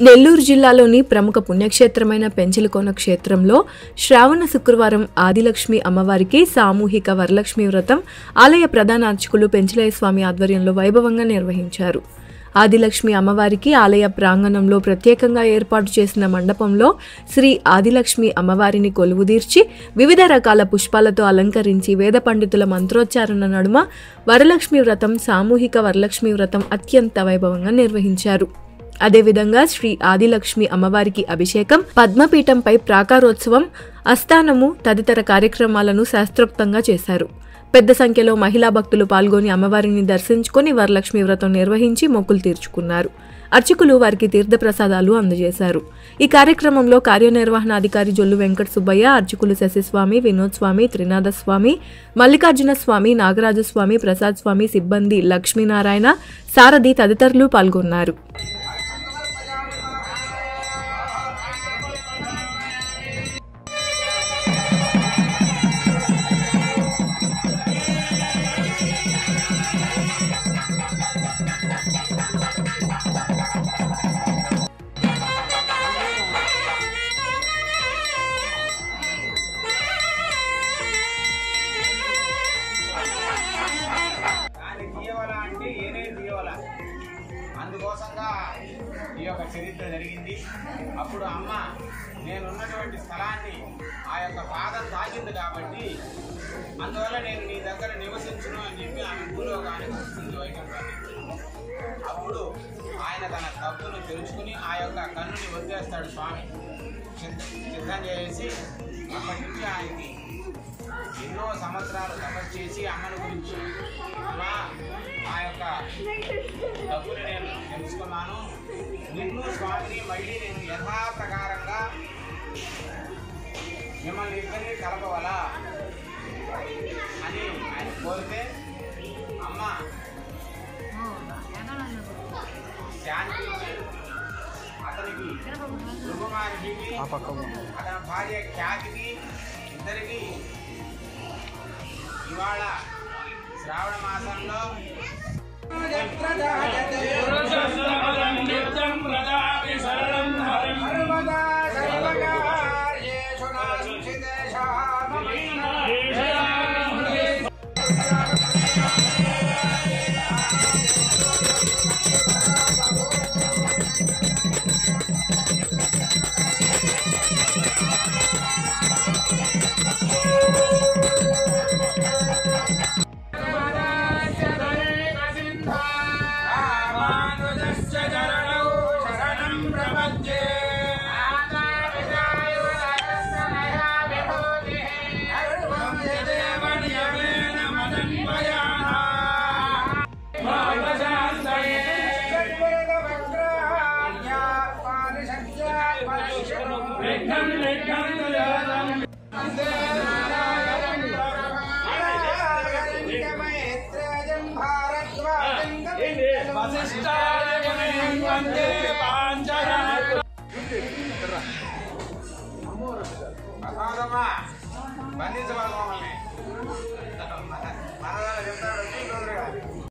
నెల్లూరు జిల్లాలోని ప్రముఖ పుణ్యక్షేత్రమైన పెంచలకోన క్షేత్రంలో శ్రావణ శుక్రవారం ఆదిలక్ష్మి అమ్మవారికి సామూహిక వరలక్ష్మి వ్రతం ఆలయ ప్రధాన అర్చకులు పెంచలయ్య స్వామి ఆధ్వర్యంలో వైభవంగా నిర్వహించారు ఆదిలక్ష్మి అమ్మవారికి ఆలయ ప్రాంగణంలో ప్రత్యేకంగా ఏర్పాటు చేసిన మండపంలో శ్రీ ఆదిలక్ష్మి అమ్మవారిని కొలువుదీర్చి వివిధ రకాల పుష్పాలతో అలంకరించి వేద పండితుల మంత్రోచ్చారణ నడుమ వరలక్ష్మి వ్రతం సామూహిక వరలక్ష్మి వ్రతం అత్యంత వైభవంగా నిర్వహించారు అదేవిధంగా శ్రీ ఆదిలక్ష్మి అమ్మవారికి అభిషేకం పద్మపీఠంపై ప్రాకారోత్సవం అస్థానము తదితర కార్యక్రమాలను శాస్త్రోక్తంగా చేశారు పెద్ద సంఖ్యలో మహిళా భక్తులు పాల్గొని అమ్మవారిని దర్శించుకొని వరలక్ష్మి వ్రతం నిర్వహించి మొక్కులు తీర్చుకున్నారు అర్చకులు వారికి తీర్థప్రసాదాలు అందజేశారు ఈ కార్యక్రమంలో కార్యనిర్వహణాధికారి జొల్లు వెంకట సుబ్బయ్య అర్చకులు శశిస్వామి వినోద్ స్వామి త్రినాథ స్వామి మల్లికార్జున స్వామి నాగరాజు స్వామి ప్రసాద్ స్వామి సిబ్బంది లక్ష్మీనారాయణ సారథి తదితరులు పాల్గొన్నారు దాన్ని తీయవల అంటే ఏనే తీయవల అందుకోసంగా ఈ యొక్క చరిత్ర జరిగింది అప్పుడు అమ్మ నేనున్నటువంటి స్థలాన్ని ఆ యొక్క పాదం తాకింది కాబట్టి అందువల్ల నేను నీ దగ్గర నివసించును అని చెప్పి ఆమె భూలోకానికి వస్తుంది వైకుంఠానికి అప్పుడు ఆయన తన తప్పును తెలుసుకుని ఆ యొక్క కన్నుని వదిలేస్తాడు స్వామి సిద్ధ- సిద్ధం చేసి అప్పటి నుంచి ఆయనకి ఎన్నో సంవత్సరాలు తపస్సు చేసి అమ్మని గురించి అమ్మా ఆ యొక్క తప్పుని నేను తెలుసుకున్నాను నిన్ను స్వామిని మళ్ళీ నేను యథాప్రకారంగా మిమ్మల్ని ఇద్దరిని కలపవలా అని ఆయన కోరితే అమ్మ శాంతి అతనికి రుగుమారికి అతని భార్య ఖ్యాతికి ఇద్దరికి ఇవాళ శ్రావణ మాసంలో ప్రసాదమా బంధించమా